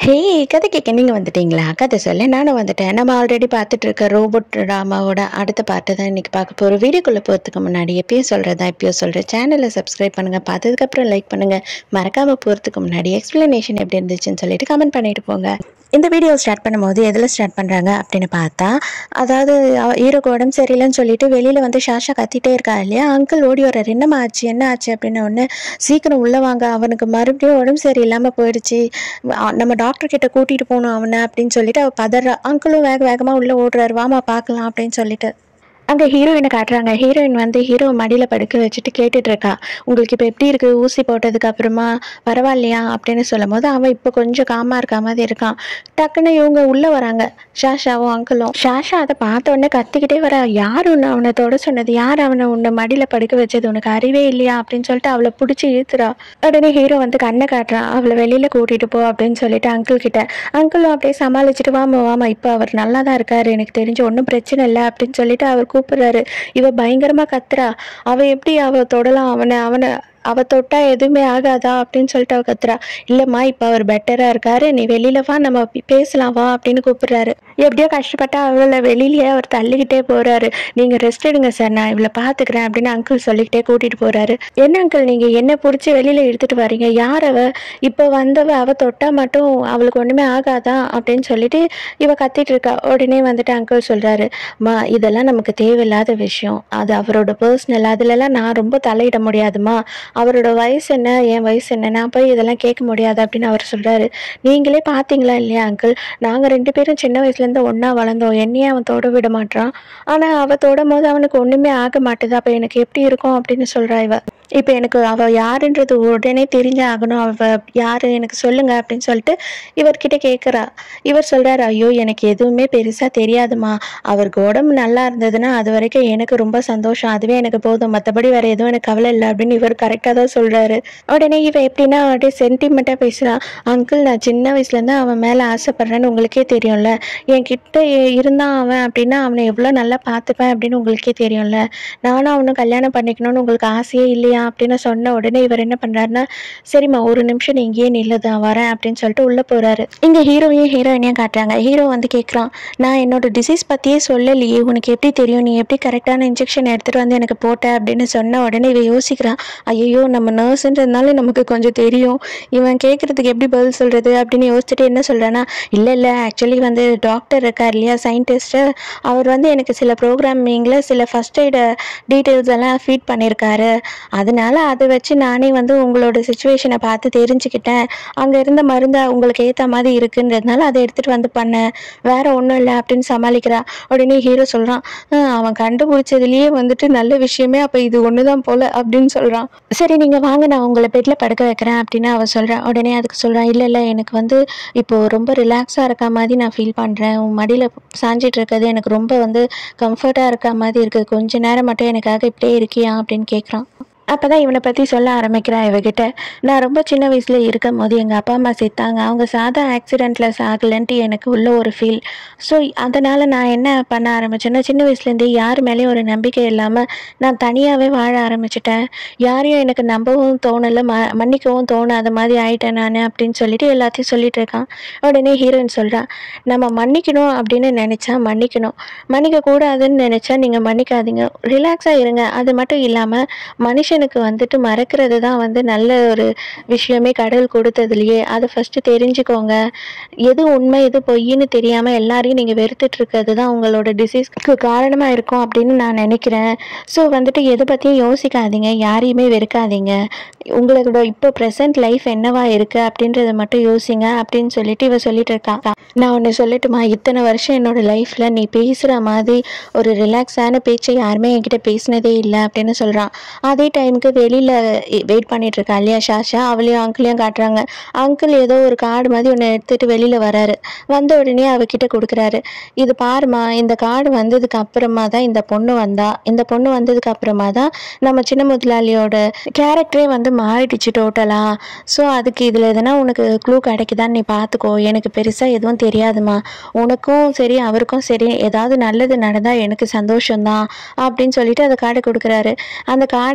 ஹே கதை கேட்க நீங்கள் வந்துட்டீங்களா கதை சொல்ல நானும் வந்துட்டேன் நம்ம ஆல்ரெடி பார்த்துட்டு இருக்க ரோபோட் ட்ராமாவோட அடுத்த பாட்டு தான் இன்றைக்கி பார்க்க போகிறோம் வீடியோக்குள்ளே போகிறதுக்கு முன்னாடி எப்பயும் சொல்கிறதா எப்பயோ சொல்கிறேன் சேனலை சப்ஸ்கிரைப் பண்ணுங்கள் பார்த்ததுக்கப்புறம் லைக் பண்ணுங்கள் மறக்காமல் போகிறதுக்கு முன்னாடி எக்ஸ்ப்ளனேஷன் எப்படி இருந்துச்சுன்னு சொல்லிட்டு கமெண்ட் பண்ணிட்டு போங்க இந்த வீடியோ ஸ்டார்ட் பண்ணும்போது எதில் ஸ்டார்ட் பண்ணுறாங்க அப்படின்னு பார்த்தா அதாவது அவ- ஹீரோக்கு உடம்பு சரியில்லைன்னு சொல்லிட்டு வெளியில் வந்து ஷாஷா கத்திட்டே இருக்கா இல்லையா அங்கிள் ஓடி வர்றாரு என்னம்மா ஆச்சு என்ன ஆச்சு அப்படின்னு ஒன்று சீக்கிரம் உள்ளே வாங்க அவனுக்கு மறுபடியும் உடம்பு சரியில்லாமல் போயிடுச்சு அ- நம்ம டாக்டர் கிட்ட கூட்டிகிட்டு போகணும் அவனை அப்படின்னு சொல்லிட்டு அவள் பதறா அங்கிளும் வேக வேகமாக உள்ளே ஓடுறாரு வாமா பார்க்கலாம் அப்படின்னு சொல்லிட்டு அங்கே ஹீரோயினை காட்டுறாங்க ஹீரோயின் வந்து ஹீரோ மடியில் படுக்க வச்சுட்டு கேட்டுட்டு இருக்கா உங்களுக்கு இப்போ எப்படி இருக்கு ஊசி போட்டதுக்கு அப்புறமா பரவாயில்லையா அப்படின்னு சொல்லும் போது அவன் இப்போ கொஞ்சம் காமா இருக்க மாதிரி இருக்கான் டக்குன்னு இவங்க உள்ளே வராங்க ஷாஷாவும் அங்கிளும் ஷாஷா அதை பார்த்த உடனே கத்திக்கிட்டே வர யார் உன்னை அவனை தொட சொன்னது யார் அவனை உன்னை மடியில் படுக்க வச்சது உனக்கு அறிவே இல்லையா அப்படின்னு சொல்லிட்டு அவளை பிடிச்சி இழுத்துறா உடனே ஹீரோ வந்து கண்ணை காட்டுறான் அவளை வெளியில் கூட்டிகிட்டு போ அப்படின்னு சொல்லிட்டு அங்கிள் கிட்ட அங்கிளும் அப்படியே சமாளிச்சுட்டு வாமா வாமா இப்போ அவர் நல்லா தான் இருக்காரு எனக்கு தெரிஞ்சு ஒன்றும் பிரச்சனை இல்லை அப்படின்னு சொல்லிட்டு அவர் கூப்பிடுறாரு இவ பயங்கரமா கத்துறா அவ எப்படி அவ தொடலாம் அவனை அவனை அவ தொட்டா எதுவுமே ஆகாதா அப்படின்னு சொல்லிட்டு அவ கத்துறா இல்லம்மா இப்போ அவர் பெட்டரா இருக்காரு நீ வெளியில வா நம்ம பி- பேசலாம் வா அப்படின்னு கூப்பிடுறாரு எப்படியோ கஷ்டப்பட்டா அவளை வெளியிலயே அவர் தள்ளிக்கிட்டே போறாரு நீங்க ரெஸ்ட் எடுங்க சார் நான் இவளை பாத்துக்கிறேன் அப்படின்னு அங்கிள் சொல்லிக்கிட்டே கூட்டிட்டு போறாரு என்ன அங்கிள் நீங்க என்ன பிடிச்சி வெளியில எடுத்துட்டு வர்றீங்க யார் அவ இப்போ வந்தவ அவ தொட்டா மட்டும் அவளுக்கு ஒண்ணுமே ஆகாதா அப்படின்னு சொல்லிட்டு இவ கத்திட்டு இருக்கா உடனே வந்துட்டு அங்கிள் சொல்றாரு மா இதெல்லாம் நமக்கு தேவையில்லாத விஷயம் அது அவரோட பர்சனல் அதுலலாம் நான் ரொம்ப தலையிட முடியாதுமா அவரோட வயசு என்ன என் வயசு என்ன நான் போய் இதெல்லாம் கேட்க முடியாது அப்படின்னு அவர் சொல்றாரு நீங்களே பார்த்தீங்களா இல்லையா அங்கிள் நாங்கள் ரெண்டு பேரும் சின்ன வயசுலேருந்து ஒன்றா வளர்ந்தோம் என்னையே அவன் தொட விட மாட்டான் ஆனால் அவ தொடும் போது அவனுக்கு ஒன்றுமே ஆக மாட்டுது அப்போ எனக்கு எப்படி இருக்கும் அப்படின்னு சொல்றா இவ இப்போ எனக்கு அவ யாருன்றது உடனே தெரிஞ்சே ஆகணும் அவ யாரு எனக்கு சொல்லுங்க அப்படின்னு சொல்லிட்டு இவர்கிட்ட கேட்குறா இவர் சொல்றாரு ஐயோ எனக்கு எதுவுமே பெருசா தெரியாதுமா அவருக்கு உடம்பு நல்லா இருந்ததுன்னா அது வரைக்கும் எனக்கு ரொம்ப சந்தோஷம் அதுவே எனக்கு போதும் மற்றபடி வேற எதுவும் எனக்கு கவலை இல்லை அப்படின்னு இவர் கரெக்டாக தான் சொல்றாரு உடனே இவ எப்படின்னா அப்படியே சென்டிமெண்ட்டாக பேசுறா அங்கிள் நான் சின்ன வயசுலேருந்து அவன் மேலே ஆசைப்படுறேன்னு உங்களுக்கே தெரியும்ல என் கிட்ட இ- இருந்தான் அவன் அப்படின்னா அவனை எவ்வளோ நல்லா பார்த்துப்பேன் அப்படின்னு உங்களுக்கே தெரியும்ல நானும் அவனும் கல்யாணம் பண்ணிக்கணும்னு உங்களுக்கு ஆசையே இல்லையா அப்படின்னு சொன்ன உடனே இவர் என்ன பண்றாருன்னா சரிம்மா ஒரு நிமிஷம் நீ இங்கேயே நில்லுதான் வரேன் அப்படின்னு சொல்லிட்டு உள்ள போறாரு இங்க ஹீரோவையும் ஹீரோயினையும் காட்டுறாங்க ஹீரோ வந்து கேட்குறான் நான் என்னோட டிசீஸ் பத்தியே சொல்லலையே உனக்கு எப்படி தெரியும் நீ எப்படி கரெக்டான இன்ஜெக்ஷன் எடுத்துட்டு வந்து எனக்கு போட்ட அப்படின்னு சொன்ன உடனே இவ யோசிக்கிறான் ஐயோ நம்ம நர்ஸ்ன்றதுனால நமக்கு கொஞ்சம் தெரியும் இவன் கேட்கறதுக்கு எப்படி பதில் சொல்றது அப்படின்னு யோசிச்சுட்டு என்ன சொல்றானா இல்ல இல்ல ஆக்சுவலி வந்து டாக்டர் இருக்கார் இல்லையா சயின்டிஸ்ட் அவர் வந்து எனக்கு சில ப்ரோக்ராமிங்கில் சில ஃபர்ஸ்ட் எய்டு டீட்டெயில்ஸ் எல்லாம் ஃபீட் பண்ணியிருக்காரு அதனால அதை வச்சு நானே வந்து உங்களோட சுச்சுவேஷனை பார்த்து தெரிஞ்சுக்கிட்டேன் அங்கே இருந்த மருந்து உங்களுக்கு ஏற்ற மாதிரி இருக்குன்றதுனால அதை எடுத்துகிட்டு வந்து பண்ணேன் வேற ஒன்றும் இல்லை அப்படின்னு சமாளிக்கிறா உடனே ஹீரோ சொல்கிறான் அவன் கண்டுபிடிச்சதுலேயே வந்துட்டு நல்ல விஷயமே அப்போ இது ஒன்று தான் போல அப்படின்னு சொல்கிறான் சரி நீங்கள் வாங்க நான் உங்களை பெட்டில் படுக்க வைக்கிறேன் அப்படின்னு அவன் சொல்கிறான் உடனே அதுக்கு சொல்கிறான் இல்லை இல்லை எனக்கு வந்து இப்போ ரொம்ப ரிலாக்ஸாக இருக்க மாதிரி நான் ஃபீல் பண்ணுறேன் உன் மடியில் சாஞ்சிட்டு இருக்கிறது எனக்கு ரொம்ப வந்து கம்ஃபர்ட்டாக இருக்க மாதிரி இருக்குது கொஞ்ச நேரம் மட்டும் எனக்காக இப்படியே இருக்கியா அப்படின்னு கேட்குறான் அப்பதான் இவனை பற்றி சொல்ல ஆரம்பிக்கிறான் இவகிட்ட நான் ரொம்ப சின்ன வயசில் இருக்கும் போது எங்கள் அப்பா அம்மா செத்தாங்க அவங்க சாதா ஆக்சிடெண்ட்டில் சாகலன்ட்டு எனக்கு உள்ள ஒரு ஃபீல் ஸோ அதனால் நான் என்ன பண்ண ஆரம்பிச்சேன்னா சின்ன வயசுலேருந்தே யார் மேலேயும் ஒரு நம்பிக்கை இல்லாமல் நான் தனியாகவே வாழ ஆரம்பிச்சிட்டேன் யாரையும் எனக்கு நம்பவும் தோணலை ம மன்னிக்கவும் தோணாத மாதிரி ஆயிட்டேன் நான் அப்படின்னு சொல்லிட்டு எல்லாத்தையும் சொல்லிட்டு இருக்கான் உடனே ஹீரோயின் சொல்றா நம்ம மன்னிக்கணும் அப்படின்னு நினச்சா மன்னிக்கணும் மன்னிக்க கூடாதுன்னு நினச்சா நீங்கள் மன்னிக்காதீங்க ரிலாக்ஸாக இருங்க அது மட்டும் இல்லாமல் மனுஷனுக்கு வந்துட்டு மறக்கிறது தான் வந்து நல்ல ஒரு விஷயமே கடவுள் கொடுத்ததுலையே அதை ஃபஸ்ட்டு தெரிஞ்சுக்கோங்க எது உண்மை எது பொய்ன்னு தெரியாமல் எல்லாரையும் நீங்கள் வெறுத்துட்டு இருக்கிறது தான் உங்களோட டிசீஸ்க்கு காரணமாக இருக்கும் அப்படின்னு நான் நினைக்கிறேன் ஸோ வந்துட்டு எதை பற்றியும் யோசிக்காதீங்க யாரையுமே வெறுக்காதீங்க உங்களோட இப்போ ப்ரெசன்ட் லைஃப் என்னவா இருக்கு அப்படின்றத மட்டும் யோசிங்க அப்படின்னு சொல்லிட்டு இவ சொல்லிட்டு இருக்கா நான் ஒன்று சொல்லட்டுமா இத்தனை வருஷம் என்னோட லைஃப்பில் நீ பேசுகிற மாதிரி ஒரு ரிலாக்ஸான பேச்சை யாருமே என்கிட்ட பேசினதே இல்லை அப்படின்னு சொல்கிறான் அதே டைமுக்கு வெளியில் வெயிட் பண்ணிட்டு இருக்கா இல்லையா ஷாஷா அவளையும் அங்கிளையும் காட்டுறாங்க அங்கிள் ஏதோ ஒரு கார்டு மாதிரி ஒன்று எடுத்துட்டு வெளியில் வராரு வந்த உடனே அவகிட்ட கொடுக்குறாரு இது பாருமா இந்த கார்டு வந்ததுக்கு அப்புறமா தான் இந்த பொண்ணு வந்தா இந்த பொண்ணு வந்ததுக்கு அப்புறமா தான் நம்ம சின்ன முதலாளியோட கேரக்டரே வந்து மாறிடுச்சு டோட்டலா ஸோ அதுக்கு இதில் எதனா உனக்கு க்ளூ கிடைக்குதான்னு நீ பார்த்துக்கோ எனக்கு பெருசாக எதுவும் தெரியாதுமா உனக்கும் சரி அவருக்கும் சரி ஏதாவது நல்லது நடந்தால் எனக்கு சந்தோஷம்தான் அப்படின்னு சொல்லிட்டு அந்த கார்டு கொடுக்குறாரு அந்த கார்டு வேற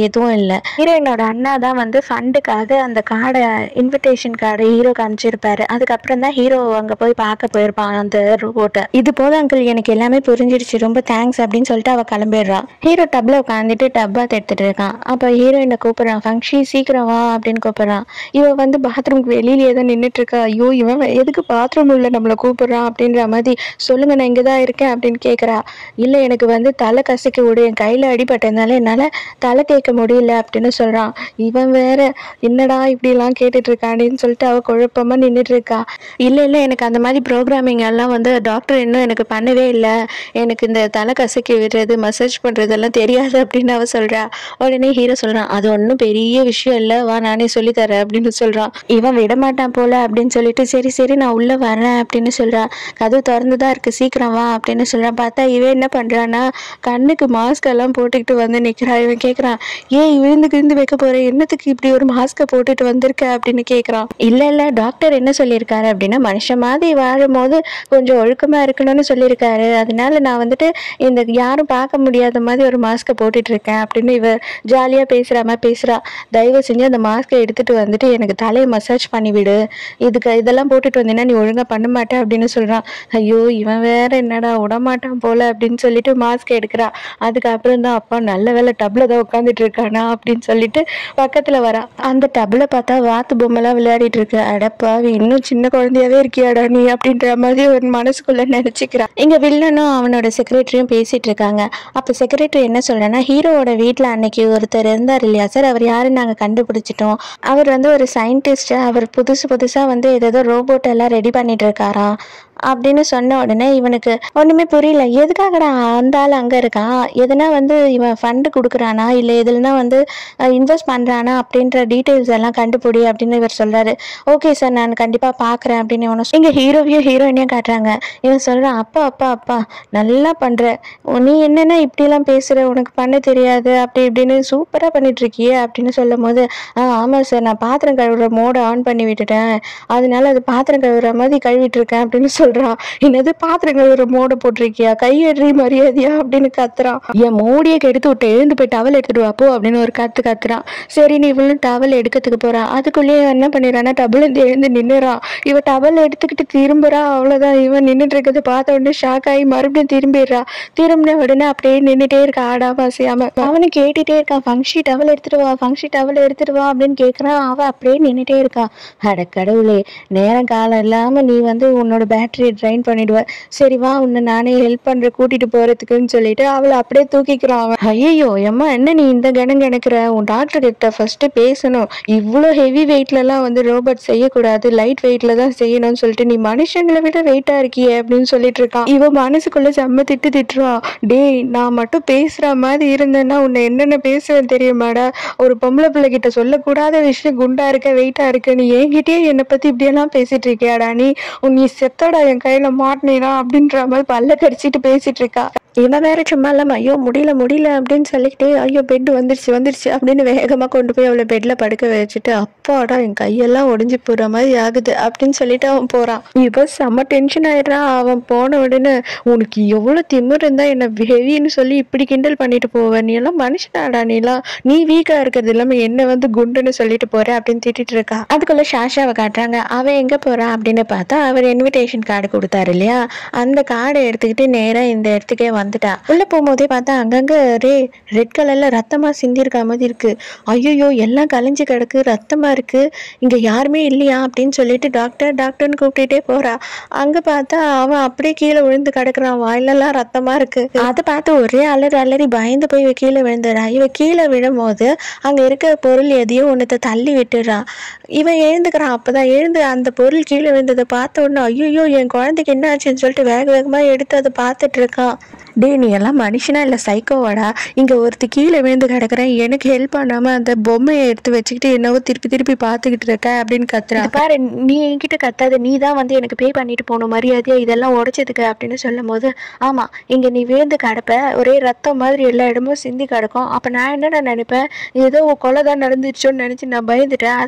எதுவும் இல்லை ஹீரோயினோட அண்ணா தான் வந்து ஃபண்டுக்காக அந்த கார்டை இன்விடேஷன் கார்டு ஹீரோக்கு அனுப்பிச்சிருப்பாரு அதுக்கப்புறம் தான் ஹீரோ அங்கே போய் பார்க்க போயிருப்பான் அந்த ரோபோட்டை இது போதும் அங்கிள் எனக்கு எல்லாமே புரிஞ்சிடுச்சு ரொம்ப தேங்க்ஸ் அப்படின்னு சொல்லிட்டு அவள் கிளம்பிடுறான் ஹீரோ டப்பில் உட்காந்துட்டு டப்பாத் எடுத்துட்டு இருக்கான் அப்போ ஹீரோயினை கூப்பிடுறான் ஃபங்க்ஷி சீக்கிரம் வா அப்படின்னு கூப்பிடுறான் இவன் வந்து பாத்ரூம்க்கு வெளியிலேயே தான் நின்றுட்டு இருக்கா ஐயோ இவன் எதுக்கு பாத்ரூம் உள்ள நம்மளை கூப்பிடுறான் அப்படின்ற மாதிரி சொல்லுங்க நான் இங்கே தான் இருக்கேன் அப்படின்னு கேட்குறா இல்லை எனக்கு வந்து தலை கசக்கி விடு என் கையில் அடிபட்டதுனால என்னால் தலை கேட்க முடியல அப்படின்னு சொல்கிறான் இவன் வேற என்னடா இப்படிலாம் கேட்டுட்டு இருக்கானேன்னு சொல்லிட்டு அவள் குழப்பமாக நின்றுட்டு இருக்கா இல்லை இல்லை எனக்கு அந்த மாதிரி ப்ரோக்ராமிங் எல்லாம் வந்து டாக்டர் இன்னும் எனக்கு பண்ணவே இல்லை எனக்கு இந்த தலை கசக்கி விடுறது மசாஜ் பண்ணுறதெல்லாம் தெரியாது அப்படின்னு அவள் சொல்கிறா உடனே ஹீரோ சொல்கிறான் அது ஒன்றும் பெரிய விஷயம் இல்லை வா நானே சொல்லித்தரேன் அப்படின்னு சொல்கிறான் இவன் விட மாட்டான் போல அப்படின்னு சொல்லிட்டு சரி சரி நான் உள்ளே வரேன் அப்படின்னு சொல்கிறா கதவு திறந்து தான் இருக்குது சீக்கிரம் வா அப்படின்னு சொல்கிறான் பார்த்தா இவன் என்ன பண்ணுறான்னா கண்ணுக்கு மாஸ்க் எல்லாம் போட்டுக்கிட்டு வந்து நிற்கிறா இவன் கேட்குறான் ஏன் விழுந்து கிழுந்து வைக்க போற என்னத்துக்கு இப்படி ஒரு மாஸ்க்கை போட்டுட்டு வந்திருக்க அப்படின்னு கேட்குறான் இல்லை இல்லை டாக்டர் என்ன சொல்லியிருக்காரு அப்படின்னா மனுஷன் மாதிரி வாழும்போது கொஞ்சம் ஒழுக்கமாக இருக்கணும்னு சொல்லியிருக்காரு அதனால நான் வந்துட்டு இந்த யாரும் பார்க்க முடியாத மாதிரி ஒரு மாஸ்க்கை போட்டுட்டு இருக்கேன் அப்படின்னு இவ ஜாலியாக பேசுகிற மாதிரி பேசுகிறா தயவு செஞ்சு அந்த மாஸ்க்கை எடுத்துட்டு வந்துட்டு எனக்கு தலையை மசாஜ் பண்ணி விடு இதுக்கு இதெல்லாம் போட்டுட்டு வந்தீங்கன்னா நீ ஒழுங்காக பண்ண மாட்டே அப்படின்னு சொல்கிறான் ஐயோ இவன் வேற என்னடா விடமாட்டான் போல அப்படின்னு சொல்லிட்டு மாஸ்க் எடுக்கிறா அதுக்கப்புறம் தான் அப்பா நல்ல வேலை டப்பில் தான் உட்காந்துட்டு இருக்கானா அப்படின்னு சொல்லிட்டு பக்கத்தில் வரா அந்த டப்பில் பார்த்தா வாத்து பொம்மைலாம் விளையாடிட்டு இருக்கு அடப்பாவி இன்னும் சின்ன குழந்தையாவே இருக்கியாடா நீ அப்படின்ற மாதிரி ஒரு மனசுக்குள்ள நினைச்சுக்கிறான் இங்க வில்லனும் அவனோட செக்ரட்டரியும் பேசிட்டு இருக்காங்க அப்ப செக்ரட்டரி என்ன சொல்றேன்னா ஹீரோவோட வீட்ல அன்னைக்கு ஒருத்தர் இருந்தார் இல்லையா சார் அவர் யாருன்னு நாங்க கண்டுபிடிச்சிட்டோம் அவர் வந்து ஒரு சயின்டிஸ்ட் அவர் புதுசு புதுசா வந்து ஏதேதோ ரோபோட் எல்லாம் ரெடி பண்ணிட்டு இருக்காராம் அப்படின்னு சொன்ன உடனே இவனுக்கு ஒன்றுமே புரியல எதுக்காகடா அந்த ஆள் அங்கே இருக்கான் எதுனா வந்து இவன் ஃபண்டு கொடுக்குறானா இல்லை எதுலனா வந்து இன்வெஸ்ட் பண்ணுறானா அப்படின்ற டீட்டெயில்ஸ் எல்லாம் கண்டுபிடி அப்படின்னு இவர் சொல்கிறாரு ஓகே சார் நான் கண்டிப்பாக பார்க்குறேன் அப்படின்னு இவனை இங்கே ஹீரோவையும் ஹீரோயினையும் காட்டுறாங்க இவன் சொல்கிறான் அப்பா அப்பா அப்பா நல்லா பண்ணுற நீ என்னென்ன இப்படிலாம் பேசுகிற உனக்கு பண்ண தெரியாது அப்படி இப்படின்னு சூப்பராக பண்ணிட்டு இருக்கியே அப்படின்னு சொல்லும் போது ஆ ஆமாம் சார் நான் பாத்திரம் கழுவுற மோடை ஆன் பண்ணி விட்டுட்டேன் அதனால அது பாத்திரம் கழுவுற மாதிரி கழுவிட்டு இருக்கேன் அப்படின்னு சொல்றான் என்னது பாத்திரம் கழுவுற மோடை போட்டிருக்கியா கையெறி மரியாதையா அப்படின்னு கத்துறான் என் மோடியை கெடுத்து விட்டு எழுந்து போய் டவல் எடுத்துட்டு வா போ அப்படின்னு ஒரு கத்து கத்துறான் சரி நீ இவளும் டவல் எடுக்கிறதுக்கு போறா அதுக்குள்ளேயே இவன் என்ன பண்ணிடுறான்னா டபுள் இருந்து எழுந்து நின்னுறான் இவ டவல் எடுத்துக்கிட்டு திரும்புறா அவ்வளவுதான் இவன் நின்னுட்டு இருக்கிறத பார்த்த உடனே ஷாக் ஆகி மறுபடியும் திரும்பிடுறா திரும்பின உடனே அப்படியே நின்னுட்டே இருக்கா ஆடாம அசையாம அவனு கேட்டுட்டே இருக்கான் ஃபங்க்ஷி டவல் எடுத்துட்டு வா ஃபங்க்ஷி டவல் எடுத்துட்டு வா அப்படின்னு கேட்கறான் அவ அப்படியே நின்னுட்டே இருக்கா அட கடவுளே நேரம் காலம் இல்லாம நீ வந்து உன்னோட பேட்டரியை ட்ரைன் பண்ணிடுவ சரி வா உன்னை நானே ஹெல்ப் பண்ற கூட்டிட்டு போறதுக்குன்னு சொல்லிட்டு அவளை அப்படியே தூக்கிக்கிறான் அவன் ஐயோ அம்மா என்ன நீ இந்த கணம் கிணக்குற உன் டாக்டர் கிட்ட ஃபர்ஸ்ட் பேசணும் இவ்வளோ ஹெவி வெயிட்ல எல்லாம் வந்து ரோபோட் செய்யக்கூடாது லைட் வெயிட்ல தான் செய்யணும்னு சொல்லிட்டு நீ மனுஷங்களை விட வெயிட்டா இருக்கியே அப்படின்னு சொல்லிட்டு இருக்கான் இவ மனசுக்குள்ள செம்ம திட்டு திட்டுறான் டேய் நான் மட்டும் பேசுற மாதிரி இருந்தேன்னா உன்னை என்னென்ன பேசுவேன் தெரியுமாடா ஒரு பொம்பளை பிள்ளை கிட்ட சொல்லக்கூடாத விஷயம் குண்டா இருக்க வெயிட்டா இருக்கு நீ என்கிட்டயே என்னை பத்தி இப்படியெல்லாம் பேசிட்டு இருக்கியாடா நீ உன் நீ செத்தோட என் கையில மாட்டினா அப்படின்ற மாதிரி பல்ல கடிச்சிட்டு பேசிட்டு இருக்கா இவன் வேற சும்மா இல்லாம ஐயோ முடியல முடியல அப்படின்னு சொல்லிக்கிட்டு ஐயோ பெட் வந்துருச்சு வந்துருச்சு அப்படின்னு வேகமா கொண்டு போய் அவளை பெட்ல படுக்க வச்சுட்டு அப்பாடா என் கையெல்லாம் ஒடிஞ்சு போற மாதிரி ஆகுது அப்படின்னு சொல்லிட்டு அவன் போறான் இவன் செம்ம டென்ஷன் ஆயிடுறான் அவன் போன உடனே உனக்கு எவ்வளவு திமிர் இருந்தா என்ன ஹெவின்னு சொல்லி இப்படி கிண்டல் பண்ணிட்டு போவ நீ எல்லாம் மனுஷனாடா நீ எல்லாம் நீ வீக்கா இருக்கிறது இல்லாம என்ன வந்து குண்டுன்னு சொல்லிட்டு போற அப்படின்னு திட்டிட்டு இருக்கா அதுக்குள்ள ஷாஷாவை காட்டுறாங்க அவன் எங்க போறான் அப்படின்னு பார்த்தா அவர் இன்விடேஷன் கார்டு கொடுத்தாரு இல்லையா அந்த கார்டை எடுத்துக்கிட்டு நேரா இந்த இடத்துக்கே வந்துட்டா உள்ள போகும்போதே பார்த்தா அங்கங்க ரே ரெட் கலர்ல ரத்தமா சிந்திருக்க மாதிரி இருக்கு ஐயோ எல்லாம் கலைஞ்சு கிடக்கு ரத்தமா இருக்கு இங்க யாருமே இல்லையா அப்படின்னு சொல்லிட்டு டாக்டர் டாக்டர்னு கூப்பிட்டுட்டே போறா அங்க பார்த்தா அவன் அப்படியே கீழே விழுந்து கிடக்குறான் வாயிலெல்லாம் ரத்தமா இருக்கு அதை பார்த்து ஒரே அலறி அலறி பயந்து போய் இவ கீழே விழுந்துடுறா இவ கீழே விழும்போது அங்க இருக்க பொருள் எதையோ ஒன்றத்தை தள்ளி விட்டுறா இவன் எழுந்துக்கிறான் அப்பதான் எழுந்து அந்த பொருள் கீழே விழுந்ததை பார்த்த உடனே ஐயோ என் குழந்தைக்கு என்ன ஆச்சுன்னு சொல்லிட்டு வேக வேகமா எடுத்து அதை பார்த்துட்டு இருக்கான் டேய் நீ எல்லாம் மனுஷனா இல்லை சைக்கோவாடா இங்க ஒருத்தி கீழே விழுந்து கிடக்குறேன் எனக்கு ஹெல்ப் பண்ணாம அந்த பொம்மையை எடுத்து வச்சுக்கிட்டு என்னவோ திருப்பி திருப்பி பார்த்துக்கிட்டு இருக்க அப்படின்னு கத்துறா "இது பாரு நீ என்கிட்ட கத்தாத நீ தான் வந்து எனக்கு பே பண்ணிட்டு போகணும் மரியாதையா இதெல்லாம் உடைச்சதுக்கு அப்படின்னு சொல்லும் போது ஆமா இங்க நீ விழுந்து கிடப்ப ஒரே ரத்தம் மாதிரி எல்லா இடமும் சிந்தி கிடக்கும் அப்ப நான் என்னடா நினைப்பேன் ஏதோ கொலை தான் நடந்துச்சோன்னு நினைச்சு நான் பயந்துட்டேன் அதுக்கு நான் என்ன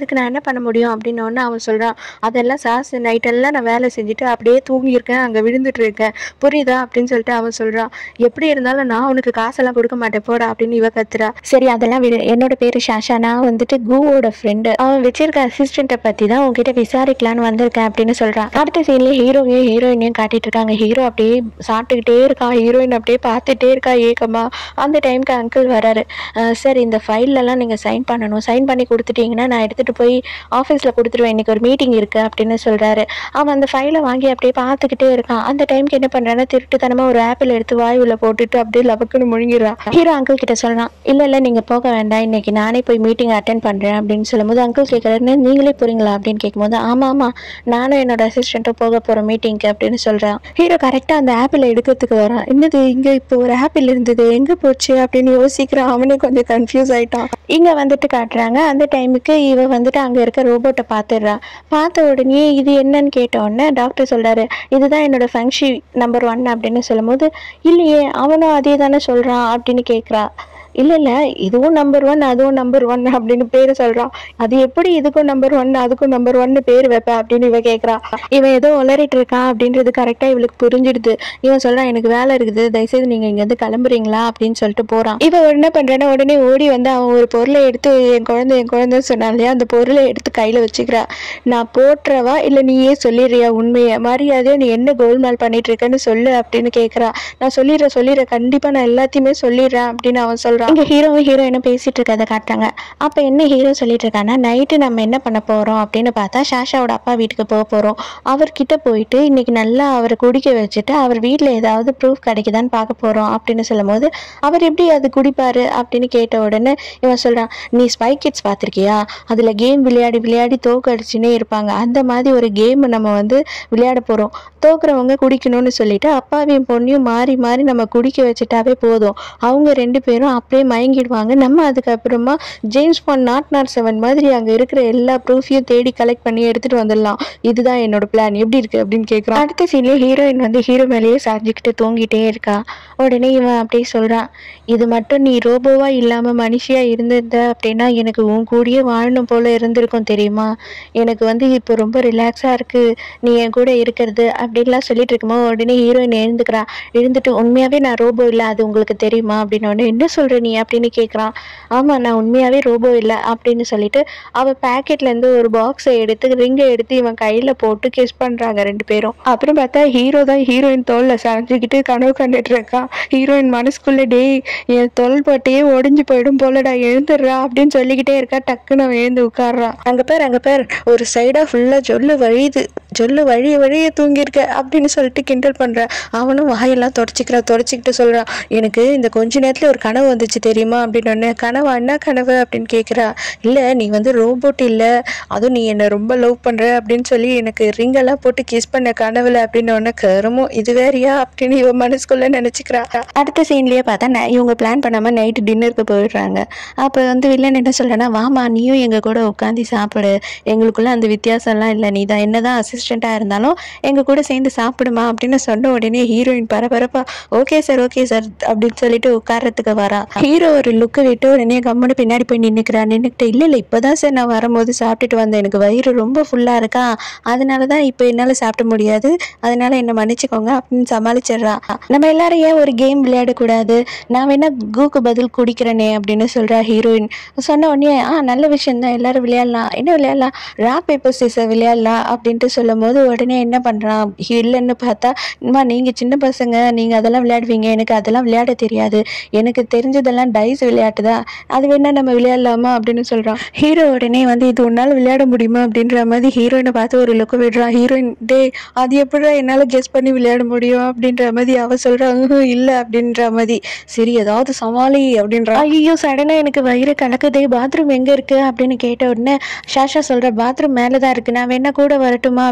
பண்ண முடியும் அப்படின்னு ஒன்று அவன் சொல்கிறான் அதெல்லாம் சாஸ் நைட்டெல்லாம் நான் வேலை செஞ்சுட்டு அப்படியே தூங்கியிருக்கேன் அங்கே விழுந்துட்டு இருக்கேன் புரியுதா அப்படின்னு சொல்லிட்டு அவன் சொல்கிறான் எப்படி இருந்தாலும் நான் உனக்கு காசெல்லாம் கொடுக்க மாட்டேன் போடா அப்படின்னு இவ கத்துறா சரி அதெல்லாம் விடு என்னோட பேர் ஷாஷா நான் வந்துட்டு குவோட ஃப்ரெண்டு அவன் வச்சிருக்க அசிஸ்டண்ட்டை பற்றி தான் உங்ககிட்ட விசாரிக்கலான்னு வந்திருக்கேன் அப்படின்னு சொல்கிறான் அடுத்த சீன்லேயே ஹீரோவையும் ஹீரோயினையும் காட்டிட்டு இருக்காங்க ஹீரோ அப்படியே சாப்பிட்டுக்கிட்டே இருக்கான் ஹீரோயின் அப்படியே பார்த்துட்டே இருக்கா ஏக்கமா அந்த டைம்க்கு அங்கிள் வராரு "அஹ், சார் இந்த ஃபைல்லலாம் நீங்கள் சைன் பண்ணணும் சைன் பண்ணி கொடுத்துட்டீங்கன்னா நான் எடுத்துகிட்டு போய் ஆஃபீஸில் கொடுத்துருவேன் இன்னைக்கு ஒரு மீட்டிங் இருக்குது அப்படின்னு சொல்கிறாரு அவன் அந்த ஃபைலை வாங்கி அப்படியே பார்த்துக்கிட்டே இருக்கான் அந்த டைம்க்கு என்ன பண்ணுறான்னா திருட்டுத்தனமாக ஒரு ஆப்பிள் எடுத்து வாயுவில் போட்டுட்டு அப்படியே லபக்குன்னு முழுங்கிடுறான் ஹீரோ அங்கிள் கிட்ட சொல்கிறான் இல்லை இல்லை நீங்கள் போக வேண்டாம் இன்னைக்கு நானே போய் மீட்டிங் அட்டன் பண்ணுறேன் அப்படின்னு சொல்லும்போது அங்கிள் கேட்குறாரு நீங்களே போகிறீங்களா அப்படின்னு கேட்கும்போது ஆமாம் ஆமாம் நானும் என்னோட அசிஸ்டண்ட்டும் போக போகிறோம் மீட்டிங்க்கு அப்படின்னு சொல்கிறான் ஹீரோ கரெக்டாக அந்த ஆப்பிளை எடுக்கிறதுக்கு வரான் என்னது இங்கே இப்போ ஒரு ஆப்பிள் இருந்தது எங்கே போச்சு அப்படின்னு யோசிக்கிறான் அவனே கொஞ்சம் கன்ஃபியூஸ் ஆயிட்டான் இங்கே வந்துட்டு காட்டுறாங்க அந்த டைமுக்கு இவ வந்துட்டு அங்கே இருக்க ரோபோட்டை பார்த்துடுறா பார்த்த உடனே இது என்னன்னு கேட்ட உடனே டாக்டர் சொல்றாரு இதுதான் என்னோட ஃபங்க்ஷி நம்பர் ஒன் அப்படின்னு சொல்லும்போது இல்லையே அவனும் அதே தானே சொல்கிறான் அப்படின்னு கேட்குறா இல்லை இல்லை இதுவும் நம்பர் ஒன் அதுவும் நம்பர் ஒன் அப்படின்னு பேர் சொல்கிறான் அது எப்படி இதுக்கும் நம்பர் ஒன் அதுக்கும் நம்பர் ஒன்னு பேர் வைப்ப அப்படின்னு இவ கேட்குறா இவன் ஏதோ உளறிட்டு இருக்கான் அப்படின்றது கரெக்டாக இவளுக்கு புரிஞ்சிடுது இவன் சொல்கிறான் எனக்கு வேலை இருக்குது தயவுசெய்து நீங்கள் இங்கேருந்து கிளம்புறீங்களா அப்படின்னு சொல்லிட்டு போகிறான் இவன் என்ன பண்ணுறான்னா உடனே ஓடி வந்து அவன் ஒரு பொருளை எடுத்து என் குழந்தை என் குழந்தைன்னு சொன்னான் இல்லையா அந்த பொருளை எடுத்து கையில் வச்சுக்கிறா நான் போட்டுறவா இல்லை நீயே சொல்லிடுறியா உண்மையை மரியாதையா நீ என்ன கோல்மால் பண்ணிட்டு இருக்கேன்னு சொல்லு அப்படின்னு கேட்குறா நான் சொல்லிடுறேன் சொல்லிடுறேன் கண்டிப்பாக நான் எல்லாத்தையுமே சொல்லிடுறேன் அப்படின்னு அவன் சொல்கிறான் இங்கே ஹீரோவும் ஹீரோயினும் பேசிட்டு இருக்கதை காட்டுறாங்க அப்போ என்ன ஹீரோ சொல்லிட்டு இருக்கான்னா நைட்டு நம்ம என்ன பண்ண போகிறோம் அப்படின்னு பார்த்தா ஷாஷாவோட அப்பா வீட்டுக்கு போக போகிறோம் அவர்கிட்ட போயிட்டு இன்னைக்கு நல்லா அவரை குடிக்க வச்சுட்டு அவர் வீட்டில் ஏதாவது ப்ரூஃப் கிடைக்குதான்னு பார்க்க போகிறோம் அப்படின்னு சொல்லும்போது அவர் எப்படி அது குடிப்பாரு அப்படின்னு கேட்ட உடனே இவன் சொல்கிறான் நீ ஸ்பை கிட்ஸ் பார்த்துருக்கியா அதில் கேம் விளையாடி விளையாடி தோக்கடிச்சுன்னே இருப்பாங்க அந்த மாதிரி ஒரு கேம் நம்ம வந்து விளையாட போகிறோம் தோக்குறவங்க குடிக்கணும்னு சொல்லிட்டு அப்பாவையும் பொண்ணையும் மாறி மாறி நம்ம குடிக்க வச்சுட்டாவே போதும் அவங்க ரெண்டு பேரும் அப்படியே மயங்கிடுவாங்க நம்ம அதுக்கப்புறமா James Bond nought nought seven மாதிரி அங்கே இருக்கிற எல்லா ப்ரூஃபையும் தேடி கலெக்ட் பண்ணி எடுத்துகிட்டு வந்துடலாம் இதுதான் என்னோட பிளான் எப்படி இருக்கு அப்படின்னு கேட்குறான் அடுத்த சீன்லேயே ஹீரோயின் வந்து ஹீரோ மேலேயே சாஞ்சிக்கிட்டு தூங்கிட்டே இருக்கா உடனே இவன் அப்படியே சொல்கிறான் இது மட்டும் நீ ரோபோவா இல்லாமல் மனுஷியாக இருந்திருந்த அப்படின்னா எனக்கு உன் கூடயே வாழணும் போல இருந்திருக்கும் தெரியுமா எனக்கு வந்து இப்போ ரொம்ப ரிலாக்ஸாக இருக்குது நீ என் கூட இருக்கிறது அப்படின்லாம் சொல்லிட்டு இருக்கும்போது உடனே ஹீரோயின் எழுந்துக்கிறா எழுந்துட்டு உண்மையாகவே நான் ரோபோ இல்லை அது உங்களுக்கு தெரியுமா அப்படின்னு உடனே என்ன சொல்கிற நீ அப்படின்னு கேட்குறான் ஆமாம் நான் உண்மையாகவே ரோபோ இல்லை அப்படின்னு சொல்லிட்டு அவள் பேக்கெட்லேருந்து ஒரு பாக்ஸை எடுத்து ரிங்கை எடுத்து இவன் கையில் போட்டு கிஸ் பண்ணுறாங்க ரெண்டு பேரும் அப்புறம் பார்த்தா ஹீரோ தான் ஹீரோயின் தோளில் சாஞ்சிக்கிட்டு கனவு கண்டுட்டு இருக்கான் ஹீரோயின் மனசுக்குள்ளே டேய் என் தோல் பட்டியே ஒடிஞ்சு போயிடும் போலடா எழுந்துடுறா அப்படின்னு சொல்லிக்கிட்டே இருக்கா டக்குன்னு அவன் எழுந்து உட்கார்றான் அங்கே பேர் அங்கே பேர் ஒரு சைடாக ஃபுல்லாக ஜொல்லு வழியுது ஜொல்லு வழிய வழிய தூங்கியிருக்க அப்படின்னு சொல்லிட்டு கிண்டல் பண்ணுறான் அவனும் வாயெல்லாம் தொடச்சிக்கிறா தொடச்சிக்கிட்டு சொல்கிறான் எனக்கு இந்த கொஞ்ச நேரத்தில் ஒரு கனவு வந்துச்சு தெரியுமா அப்படின்னு ஒன்று கனவா என்ன கனவு அப்படின்னு கேட்குறா இல்லை நீ வந்து ரோபோட் இல்லை அதுவும் நீ என்னை ரொம்ப லவ் பண்ணுற அப்படின்னு சொல்லி எனக்கு ரிங்கெல்லாம் போட்டு கிஸ் பண்ண கனவுல அப்படின்னு ஒன்று கருமோ இது வேறியா அப்படின்னு இவன் மனசுக்குள்ளே நினச்சிக்கிறா அடுத்த சீன்லேயே பார்த்தா நை- இவங்க பிளான் பண்ணாமல் நைட்டு டின்னருக்கு போயிடுறாங்க அப்போ வந்து வில்லன் என்ன சொல்கிறேன்னா வாமா நீயும் எங்கள் கூட உட்காந்து சாப்பிடு எங்களுக்குள்ள அந்த வித்தியாசம்லாம் இல்லை நீ தான் என்ன தான் அசிஸ்டண்ட்டாக இருந்தாலும் எங்கள் கூட சேர்ந்து சாப்பிடுமா அப்படின்னு சொன்ன உடனே ஹீரோயின் பரபரப்பா ஓகே சார் ஓகே சார் அப்படின்னு சொல்லிட்டு உட்கார்றதுக்கு வரா ஹீரோ ஒரு லுக்கு விட்டு உடனே கம்முன்னு பின்னாடி போய் நின்றுக்கிறா நின்றுக்கிட்டு இல்லை இல்லை இப்போ தான் சார் நான் வரும்போது சாப்பிட்டுட்டு வந்தேன் எனக்கு வயிறு ரொம்ப ஃபுல்லாக இருக்கா அதனால தான் இப்போ என்னால் சாப்பிட முடியாது அதனால என்னை மன்னிச்சுக்கோங்க அப்படின்னு சமாளிச்சிடுறா நம்ம எல்லாரும் ஏன் ஒரு கேம் விளையாடக்கூடாது நான் வேணா கூக்கு பதில் குடிக்கிறேனே அப்படின்னு சொல்கிறா ஹீரோயின் சொன்ன உடனே ஆ நல்ல விஷயம் தான் எல்லாரும் விளையாடலாம் என்ன விளையாடலாம் ராக் பேப்பர் சீசர் விளையாடலாம் அப்படின்ட்டு சொல்லும் போது உடனே என்ன பண்ணுறான் இல்லைன்னு பார்த்தா அம்மா நீங்கள் சின்ன பசங்க நீங்கள் அதெல்லாம் விளையாடுவீங்க எனக்கு அதெல்லாம் விளையாட தெரியாது எனக்கு தெரிஞ்சதெல்லாம் டைஸ் விளையாட்டு தான் அது வேணா நம்ம விளையாடலாமா அப்படின்னு சொல்கிறான் ஹீரோ உடனே வந்து இது உன்னால் விளையாட முடியுமா அப்படின்ற மாதிரி ஹீரோயினை பார்த்து ஒரு லுக்கு விடுறான் ஹீரோயின் டே அது எப்படிடா என்னால் கெஸ் பண்ணி விளையாட முடியும் அப்படின்ற மாதிரி அவ சொல்கிறாங்க இல்லை அப்படின்ற மாதிரி சரி ஏதாவது சமாளி அப்படின்றா ஐயோ சடனாக எனக்கு வயிறு கலக்குதே பாத்ரூம் எங்கே இருக்குது அப்படின்னு கேட்ட உடனே ஷாஷா சொல்கிற பாத்ரூம் மேலே தான் இருக்குது நான் வேணா கூட வரட்டுமா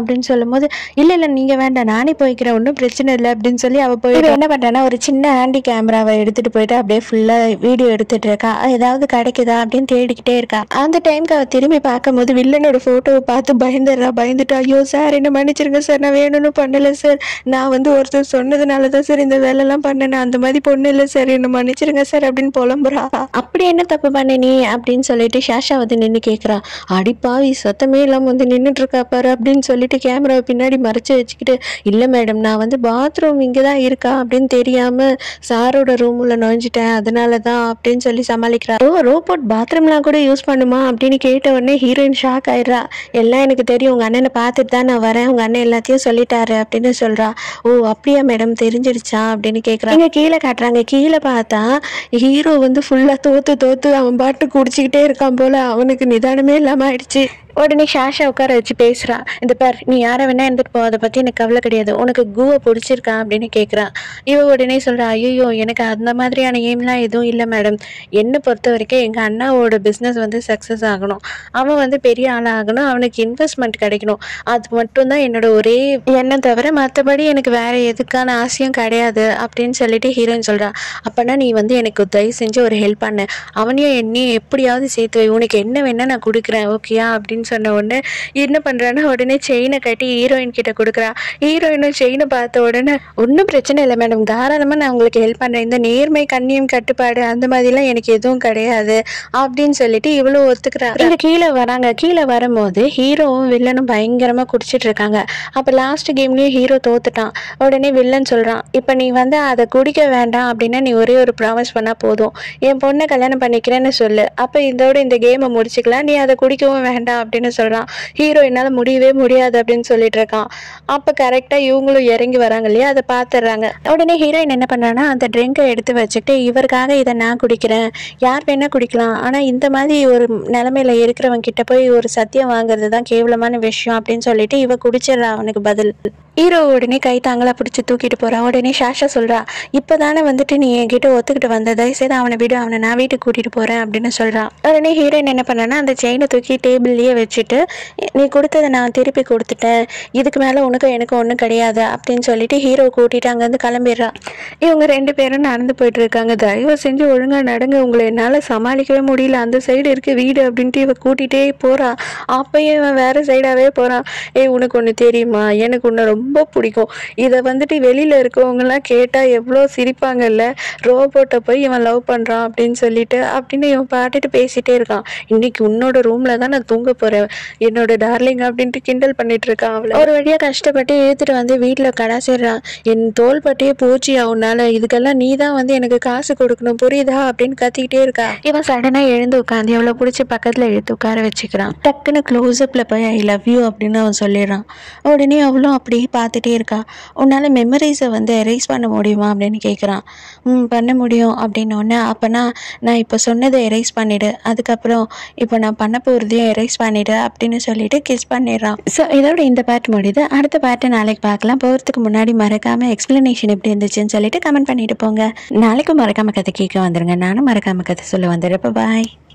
அப்படின்னு சொல்லும்போது இல்லை இல்லை நீங்கள் வேண்டாம் நானே போய்க்கிறேன் ஒன்றும் பிரச்சனை இல்லை அப்படின்னு சொல்லி அவள் போய் இவ என்ன பண்ணுறான்னா ஒரு சின்ன ஹேண்டி கேமராவை எடுத்துகிட்டு போயிட்டு அப்படியே ஃபுல்லாக வீடியோ எடுத்துட்டு இருக்கா ஏதாவது கிடைக்குதா அப்படின்னு தேடிக்கிட்டே இருக்கா அந்த டைம்க்கு அவள் திரும்பி பார்க்கும்போது வில்லனோட ஃபோட்டோவை பார்த்து பயந்துடுறா பயந்துட்டா ஐயோ சார் என்ன மன்னிச்சிருங்க சார் நான் வேணும்னு பண்ணல சார் நான் வந்து ஒருத்தர் சொன்னதுனால தான் சார் இந்த வேலைலாம் பண்ணேன் அந்த மாதிரி பொண்ணு இல்லை சார் என்ன மன்னிச்சிருங்க சார் அப்படின்னு புலம்புறா அப்படி என்ன தப்பு பண்ண நீ அப்படின்னு சொல்லிட்டு ஷாஷா வந்து நின்று கேட்குறா அடிப்பாவி சத்தமே இல்லாமல் வந்து நின்றுட்டு இருக்கா பாரு அப்படின்னு சொல்லிட்டு கேமராவை பின்னாடி மறைச்சு வச்சுக்கிட்டு இல்லை மேடம் நான் வந்து பாத்ரூம் இங்கே தான் இருக்கா அப்படின்னு தெரியாமல் சாரோட ரூமில் நுழைஞ்சிட்டேன் அதனால தான் அப்படின்னு சொல்லி சமாளிக்கிறா ஓ ரோபோட் பாத்ரூம்லாம் கூட யூஸ் பண்ணுமா அப்படின்னு கேட்ட உடனே ஹீரோயின் ஷாக் ஆயிடுறா எல்லாம் எனக்கு தெரியும் உங்கள் அண்ணனை பார்த்துட்டு தான் நான் வரேன் உங்கள் அண்ணன் எல்லாத்தையும் சொல்லிட்டாரு அப்படின்னு சொல்கிறா ஓ அப்படியா மேடம் தெரிஞ்சிடுச்சா அப்படின்னு கேட்குறாங்க இங்கே கீழே காட்டுறாங்க கீழே பார்த்தா ஹீரோ வந்து ஃபுல்லாக தோத்து தோத்து அவன் பாட்டு குடிச்சிக்கிட்டே இருக்கான் போல அவனுக்கு நிதானமே இல்லாமல் ஆயிடுச்சு உடனே ஷாஷா உட்கார வச்சு பேசுறா இந்த பார் நீ யாரை வேணா இருந்துட்டு போ அதை பற்றி எனக்கு கவலை கிடையாது உனக்கு கூவை பிடிச்சிருக்கா அப்படின்னு கேட்குறான் இவ உடனே சொல்றா ஐயோ எனக்கு அந்த மாதிரியான எய்ம்லாம் எதுவும் இல்லை மேடம் என்னை பொறுத்த வரைக்கும் எங்கள் அண்ணாவோட பிஸ்னஸ் வந்து சக்ஸஸ் ஆகணும் அவன் வந்து பெரிய ஆளாகணும் அவனுக்கு இன்வெஸ்ட்மெண்ட் கிடைக்கணும் அது மட்டும்தான் என்னோட ஒரே எண்ணம் தவிர மற்றபடி எனக்கு வேற எதுக்கான ஆசையும் கிடையாது அப்படின்னு சொல்லிட்டு ஹீரோயின் சொல்றா அப்பனா நீ வந்து எனக்கு தயவு செஞ்சு ஒரு ஹெல்ப் பண்ணு அவனையும் என்னையும் எப்படியாவது சேர்த்து வை உனக்கு என்ன வேணா நான் கொடுக்குறேன் ஓகேயா அப்படின்னு சொன்ன உடனே என்ன பண்றான்னா உடனே செயினை கட்டி ஹீரோயின் கிட்ட கொடுக்குறா ஹீரோயினும் செயினை பார்த்த உடனே ஒன்றும் பிரச்சனை இல்லை மேடம் தாராளமாக நான் உங்களுக்கு ஹெல்ப் பண்ணுறேன் இந்த நேர்மை கண்ணியம் கட்டுப்பாடு அந்த மாதிரிலாம் எனக்கு எதுவும் கிடையாது அப்படின்னு சொல்லிட்டு இவ்வளோ ஒத்துக்கிறா இங்க கீழே வராங்க கீழே வரும்போது ஹீரோவும் வில்லனும் பயங்கரமாக குடிச்சிட்டு இருக்காங்க அப்போ லாஸ்ட் கேம்லேயும் ஹீரோ தோத்துட்டான் உடனே வில்லன் சொல்கிறான் இப்போ நீ வந்து அதை குடிக்க வேண்டாம் அப்படின்னா நீ ஒரே ஒரு ப்ராமிஸ் பண்ணால் போதும் என் பொண்ணை கல்யாணம் பண்ணிக்கிறேன்னு சொல்லு அப்போ இதோட இந்த கேமை முடிச்சுக்கலாம் நீ அதை குடிக்கவும் வேண்டாம் அப்படின்னு சொல்கிறான் ஹீரோ என்னால் முடியவே முடியாது அப்படின்னு சொல்லிட்டு இருக்கான் அப்போ கரெக்டாக இவங்களும் இறங்கி வராங்க இல்லையா அதை பார்த்துடுறாங்க உடனே ஹீரோயின் என்ன பண்ணுறான்னா அந்த ட்ரிங்கை எடுத்து வச்சுக்கிட்டு இவருக்காக இதை நான் குடிக்கிறேன் யார் வேணால் குடிக்கலாம் ஆனால் இந்த மாதிரி ஒரு நிலமையில இருக்கிறவங்க கிட்ட போய் ஒரு சத்தியம் வாங்குறது தான் கேவலமான விஷயம் அப்படின்னு சொல்லிட்டு இவ குடிச்சிடுறா அவனுக்கு பதில் ஹீரோ உடனே கை தாங்களா பிடிச்சி தூக்கிட்டு போறா உடனே ஷாஷா சொல்றா இப்போதானே வந்துட்டு நீ என்கிட்ட ஒத்துக்கிட்டு வந்த தயவுசெய்து அவனை விடு அவனை நான் வீட்டுக்கு கூட்டிட்டு போறேன் அப்படின்னு சொல்றா உடனே ஹீரோயின் என்ன பண்ணனா அந்த செயினை தூக்கி டேபிள்லயே வச்சுட்டு நீ கொடுத்ததை நான் திருப்பி கொடுத்துட்டேன் இதுக்கு மேல உனக்கு எனக்கு ஒன்றும் கிடையாது அப்படின்னு சொல்லிட்டு ஹீரோ கூட்டிட்டு அங்கேருந்து கிளம்பிடுறா இவங்க ரெண்டு பேரும் நடந்து போயிட்டு இருக்காங்க தயவு செஞ்சு ஒழுங்கா நடங்க உங்களை என்னால் சமாளிக்கவே முடியல அந்த சைடு இருக்கு வீடு அப்படின்ட்டு இவ கூட்டிகிட்டே போறா அப்பயும் இவன் வேற சைடாகவே போறான் ஏய் உனக்கு ஒன்று தெரியுமா எனக்கு உன்னை ரொம்ப பிடிக்கும் இதை வந்துட்டு வெளியில இருக்கவங்கலாம் கேட்டால் எவ்வளோ சிரிப்பாங்கல்ல ரோபோட்டை போய் இவன் லவ் பண்ணுறான் அப்படின்னு சொல்லிட்டு அப்படின்னு இவன் பாட்டுட்டு பேசிட்டே இருக்கான் இன்னைக்கு உன்னோட ரூம்ல தான் நான் தூங்க போறேன் என்னோட டார்லிங் அப்படின்ட்டு கிண்டல் பண்ணிட்டு இருக்கான் அவளை ஒரு வழியா கஷ்டப்பட்டு ஏத்துட்டு வந்து வீட்டில் கடாசிடுறான் என் தோல் பட்டியே போச்சு அவனால இதுக்கெல்லாம் நீ தான் வந்து எனக்கு காசு கொடுக்கணும் புரியுதா அப்படின்னு கத்திக்கிட்டே இருக்கா இவன் சடனா எழுந்து உட்காந்து எவ்வளோ பிடிச்சி பக்கத்துல எடுத்து உட்கார வச்சுக்கிறான் டக்குன்னு க்ளோஸ்அப்ல போய் ஐ லவ் யூ அப்படின்னு அவன் சொல்லிடுறான் உடனே அவளும் அப்படியே பார்த்துட்டே இருக்கா உன்னால மெமரிஸை வந்து எரேஸ் பண்ண முடியுமா அப்படின்னு கேட்குறான் ம் பண்ண முடியும் அப்படின்னு ஒன்று அப்போனா நான் இப்போ சொன்னதை எரேஸ் பண்ணிடு அதுக்கப்புறம் இப்போ நான் பண்ண போகிறதையும் எரேஸ் பண்ணிடு அப்படின்னு சொல்லிட்டு கிஸ் பண்ணிடுறான் ஸோ இதோட இந்த பார்ட் முடியுது அடுத்த பார்ட்டை நாளைக்கு பார்க்கலாம் போகிறதுக்கு முன்னாடி மறக்காம எக்ஸ்பிளனேஷன் எப்படி இருந்துச்சுன்னு சொல்லிட்டு கமெண்ட் பண்ணிட்டு போங்க நாளைக்கும் மறக்காம கதை கேட்க வந்துருங்க நானும் மறக்காம கதை சொல்ல வந்துடுறேன் பாய்